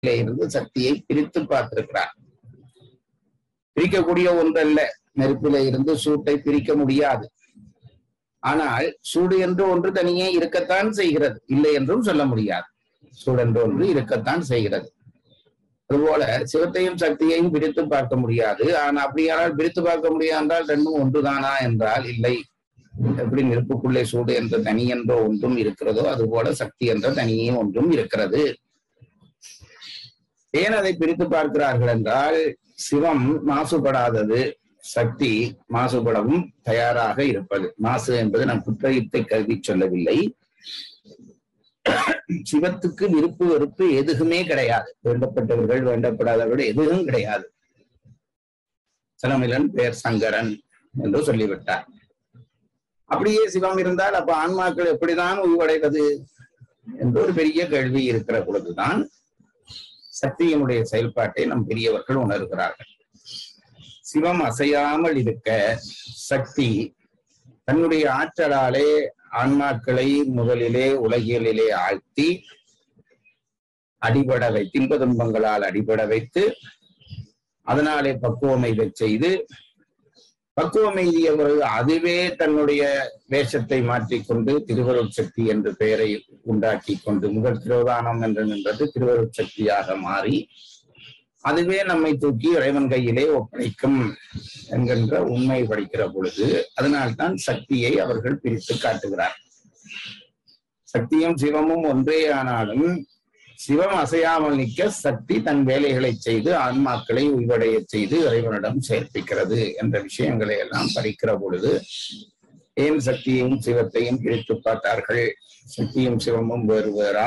வேலையில இருந்து சக்தியை பிரித்து பார்த்திருக்கிறார் பிரிக்கக்கூடிய ஒன்றல்ல நெருப்பில இருந்து சூட்டை பிரிக்க முடியாது ஆனால் சூடு என்று ஒன்று தனியே இருக்கத்தான் செய்கிறது இல்லை என்றும் சொல்ல முடியாது சூடு என்று ஒன்று இருக்கத்தான் செய்கிறது அதுபோல சிவத்தையும் சக்தியையும் பிரித்து பார்க்க முடியாது ஆனா அப்படியானால் பிரித்து பார்க்க முடியாது என்றால் ரெண்டும் ஒன்றுதானா என்றால் இல்லை எப்படி நெருப்புக்குள்ளே சூடு என்ற தனி என்ற ஒன்றும் இருக்கிறதோ அதுபோல சக்தி என்ற தனியே ஒன்றும் இருக்கிறது ஏன் அதை பிரித்து பார்க்கிறார்கள் என்றால் சிவம் மாசுபடாதது சக்தி மாசுபடவும் தயாராக இருப்பது மாசு என்பது நம் குற்றயத்தை கருதி சொல்லவில்லை சிவத்துக்கு விருப்பு வெறுப்பு எதுவுமே கிடையாது வேண்டப்பட்டவர்கள் வேண்டப்படாதவர்கள் எதுவும் கிடையாது சனமிலன் பேர் சங்கரன் என்று சொல்லிவிட்டார் அப்படியே சிவம் இருந்தால் அப்ப ஆன்மாக்கள் எப்படிதான் உய்வடைவது என்று ஒரு பெரிய கேள்வி இருக்கிற பொழுதுதான் சக்தியினுடைய செயல்பாட்டை நம் பெரியவர்கள் உணர்கிறார்கள் சிவம் அசையாமல் இருக்க சக்தி தன்னுடைய ஆற்றலாலே ஆன்மாக்களை முதலிலே உலகியலிலே ஆழ்த்தி அடிபட வைத்து இன்ப துன்பங்களால் அடிபட வைத்து அதனாலே பக்குவமைதை செய்து பக்குவம் எய்திய பிறகு அதுவே தன்னுடைய வேஷத்தை மாற்றிக்கொண்டு திருவருட் சக்தி என்ற பெயரை உண்டாக்கி கொண்டு முதல் திரோதானம் என்று நின்றது திருவருட் சக்தியாக மாறி அதுவே நம்மை தூக்கி இறைவன் கையிலே ஒப்படைக்கும் என்கின்ற உண்மை படிக்கிற பொழுது அதனால்தான் சக்தியை அவர்கள் பிரித்து காட்டுகிறார் சக்தியும் சிவமும் ஒன்றே ஆனாலும் சிவம் அசையாமல் நிற்க சக்தி தன் வேலைகளை செய்து ஆன்மாக்களை உய்வடைய செய்து இறைவனிடம் சேர்ப்பிக்கிறது என்ற விஷயங்களை எல்லாம் படிக்கிற பொழுது ஏன் சக்தியையும் சிவத்தையும் பிரித்து பார்த்தார்கள் சக்தியும் சிவமும் வேறு வேறா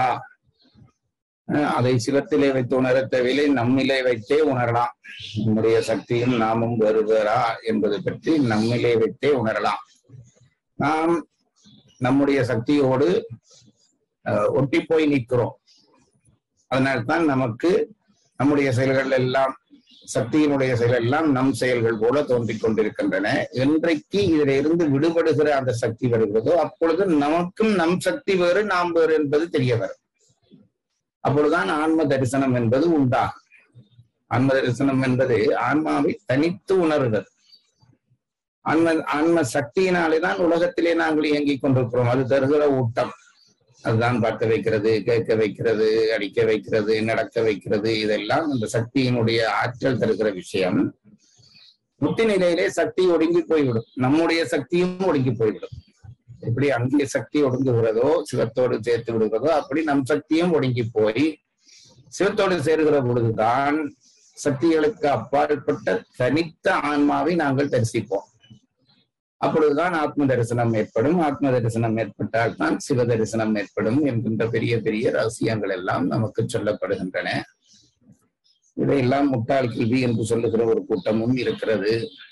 அதை சிவத்திலே வைத்து உணர தேவையில்லை நம்மிலே வைத்தே உணரலாம் நம்முடைய சக்தியும் நாமும் வேறு வேறா என்பது பற்றி நம்மிலே வைத்தே உணரலாம் நாம் நம்முடைய சக்தியோடு ஒட்டி போய் நிற்கிறோம் அதனால்தான் நமக்கு நம்முடைய செயல்கள் எல்லாம் சக்தியினுடைய செயல் எல்லாம் நம் செயல்கள் போல தோன்றிக் கொண்டிருக்கின்றன என்றைக்கு இதில இருந்து விடுபடுகிற அந்த சக்தி வருகிறதோ அப்பொழுது நமக்கும் நம் சக்தி வேறு நாம் வேறு என்பது தெரிய வரும் அப்பொழுதுதான் ஆன்ம தரிசனம் என்பது உண்டாகும் ஆன்ம தரிசனம் என்பது ஆன்மாவை தனித்து உணர்கிறது ஆன்ம ஆன்ம சக்தியினாலேதான் உலகத்திலே நாங்கள் இயங்கிக் கொண்டிருக்கிறோம் அது தருகிற ஊட்டம் அதுதான் பார்க்க வைக்கிறது கேட்க வைக்கிறது அடிக்க வைக்கிறது நடக்க வைக்கிறது இதெல்லாம் அந்த சக்தியினுடைய ஆற்றல் தருகிற விஷயம் முத்தி நிலையிலே சக்தி ஒடுங்கி போய்விடும் நம்முடைய சக்தியும் ஒடுங்கி போய்விடும் எப்படி அங்கே சக்தி ஒடுங்குகிறதோ சிவத்தோடு சேர்த்து விடுகிறதோ அப்படி நம் சக்தியும் ஒடுங்கி போய் சிவத்தோடு சேருகிற பொழுதுதான் சக்திகளுக்கு அப்பாற்பட்ட தனித்த ஆன்மாவை நாங்கள் தரிசிப்போம் அப்பொழுதுதான் ஆத்ம தரிசனம் ஏற்படும் ஆத்ம தரிசனம் ஏற்பட்டால் தான் சிவ தரிசனம் ஏற்படும் என்கின்ற பெரிய பெரிய ரகசியங்கள் எல்லாம் நமக்கு சொல்லப்படுகின்றன இதையெல்லாம் முட்டாள் கல்வி என்று சொல்லுகிற ஒரு கூட்டமும் இருக்கிறது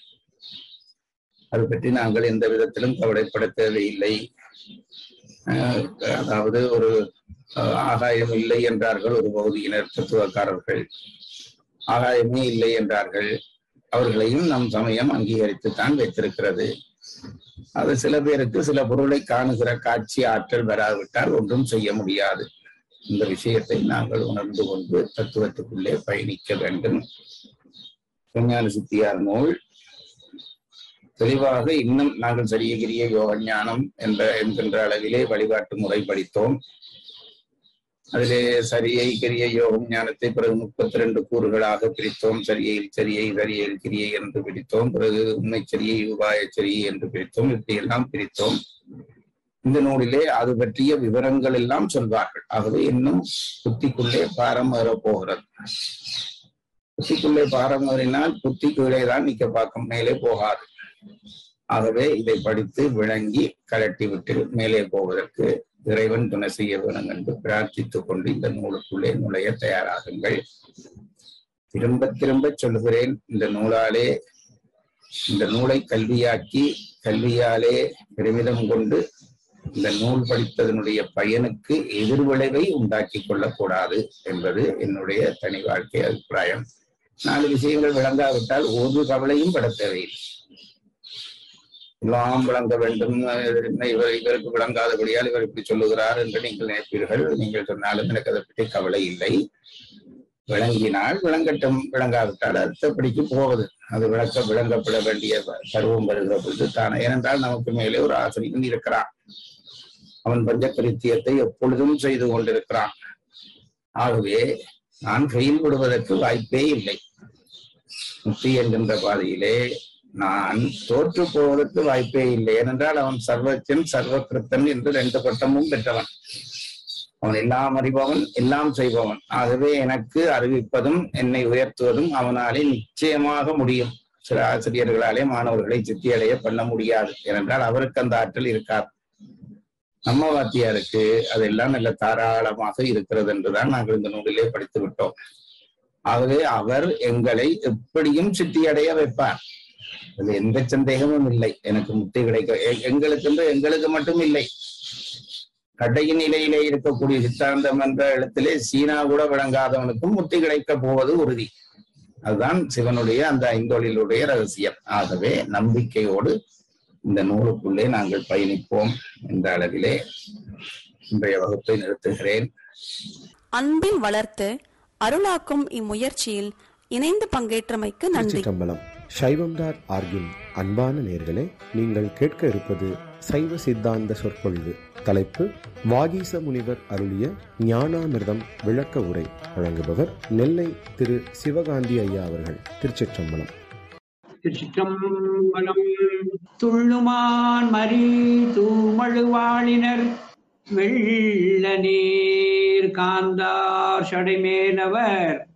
அது பற்றி நாங்கள் எந்த விதத்திலும் கவலைப்பட தேவையில்லை அதாவது ஒரு ஆகாயம் இல்லை என்றார்கள் ஒரு பகுதியினர் தத்துவக்காரர்கள் ஆகாயமே இல்லை என்றார்கள் அவர்களையும் நம் சமயம் அங்கீகரித்து தான் வைத்திருக்கிறது அது சில பேருக்கு சில பொருளை காணுகிற காட்சி ஆற்றல் வராவிட்டால் ஒன்றும் செய்ய முடியாது இந்த விஷயத்தை நாங்கள் உணர்ந்து கொண்டு தத்துவத்துக்குள்ளே பயணிக்க வேண்டும் விஞ்ஞான சித்தியார் நூல் தெளிவாக இன்னும் நாங்கள் சரியகிரிய யோக ஞானம் என்ற என்கின்ற அளவிலே வழிபாட்டு முறை படித்தோம் அதிலே சரியை கிரிய யோகம் ஞானத்தை பிறகு முப்பத்தி ரெண்டு கூறுகளாக பிரித்தோம் சரியில் சரியை சரியில் கிரியை என்று பிரித்தோம் பிறகு உண்மை சரியை உபாய சரியை என்று பிரித்தோம் இப்படியெல்லாம் பிரித்தோம் இந்த நூலிலே அது பற்றிய விவரங்கள் எல்லாம் சொல்வார்கள் ஆகவே இன்னும் புத்திக்குள்ளே பாரம் ஏற போகிறது புத்திக்குள்ளே பாரம் ஏறினால் புத்தி கீழே தான் நிக்க பார்க்கும் மேலே போகாது ஆகவே இதை படித்து விளங்கி கலட்டி விட்டு மேலே போவதற்கு இறைவன் துணை செய்ய வேணும் என்று பிரார்த்தித்துக் கொண்டு இந்த நூலுக்குள்ளே நுழைய தயாராகுங்கள் திரும்ப திரும்ப சொல்லுகிறேன் இந்த நூலாலே இந்த நூலை கல்வியாக்கி கல்வியாலே பெருமிதம் கொண்டு இந்த நூல் படித்ததனுடைய பயனுக்கு எதிர்விளைவை உண்டாக்கி கொள்ளக்கூடாது என்பது என்னுடைய தனி வாழ்க்கை அபிப்பிராயம் நாலு விஷயங்கள் விளங்காவிட்டால் ஒரு கவலையும் பட தேவையில்லை எல்லாம் விளங்க வேண்டும் இவர் இவருக்கு விளங்காதபடியால் இவர் இப்படி சொல்லுகிறார் என்று நீங்கள் நினைப்பீர்கள் நீங்கள் சொன்னாலும் எனக்கு அதை பற்றி கவலை இல்லை விளங்கினால் விளங்கட்டும் விளங்காவிட்டால் அடுத்தபடிக்கு போவது அது விளக்க விளங்கப்பட வேண்டிய பருவம் வருகிற பொழுது தானே ஏனென்றால் நமக்கு மேலே ஒரு ஆசிரியன் இருக்கிறான் அவன் பஞ்சகிருத்தியத்தை எப்பொழுதும் செய்து கொண்டிருக்கிறான் ஆகவே நான் ஃபெயில் விடுவதற்கு வாய்ப்பே இல்லை முக்தி என்கின்ற பாதையிலே நான் தோற்று போவதற்கு வாய்ப்பே இல்லை ஏனென்றால் அவன் சர்வஜன் சர்வகிருத்தன் என்று ரெண்டு பட்டமும் பெற்றவன் அவன் எல்லாம் அறிபவன் எல்லாம் செய்பவன் ஆகவே எனக்கு அறிவிப்பதும் என்னை உயர்த்துவதும் அவனாலே நிச்சயமாக முடியும் சில ஆசிரியர்களாலே மாணவர்களை சித்தியடைய பண்ண முடியாது ஏனென்றால் அவருக்கு அந்த ஆற்றல் இருக்காது நம்ம வாத்தியாருக்கு அதெல்லாம் நல்ல தாராளமாக இருக்கிறது என்றுதான் நாங்கள் இந்த நூலிலே படித்து விட்டோம் ஆகவே அவர் எங்களை எப்படியும் சித்தியடைய வைப்பார் அது எந்த சந்தேகமும் இல்லை எனக்கு முக்தி கிடைக்க எ- எங்களுக்கு என்று எங்களுக்கு மட்டும் இல்லை கடையின் நிலையிலே இருக்கக்கூடிய சித்தாந்தம் என்ற இடத்திலே சீனா கூட விளங்காதவனுக்கும் முக்தி கிடைக்க போவது உறுதி அதுதான் சிவனுடைய அந்த ஐந்தொழிலுடைய ரகசியம் ஆகவே நம்பிக்கையோடு இந்த நூலுக்குள்ளே நாங்கள் பயணிப்போம் என்ற அளவிலே இன்றைய வகுப்பை நிறுத்துகிறேன் அன்பில் வளர்த்து அருளாக்கும் இம்முயற்சியில் இணைந்து பங்கேற்றமைக்கு நன்றி திருச்சிற்றம்பலம் சைவம் டாட் ஆர்கின் அன்பான நேர்களே நீங்கள் கேட்க இருப்பது சைவ சித்தாந்த சொற்பொழிவு தலைப்பு வாகீச முனிவர் அருளிய ஞானாமிர்தம் விளக்க உரை வழங்குபவர் நெல்லை திரு சிவகாந்தி ஐயா அவர்கள் திருச்சிற்றம்பலம் திருச்சிற்றம்பலம் துள்ளுமான் மரி தூமழுவாளினர் வெள்ள நீர் காந்தார் சடைமேலவர்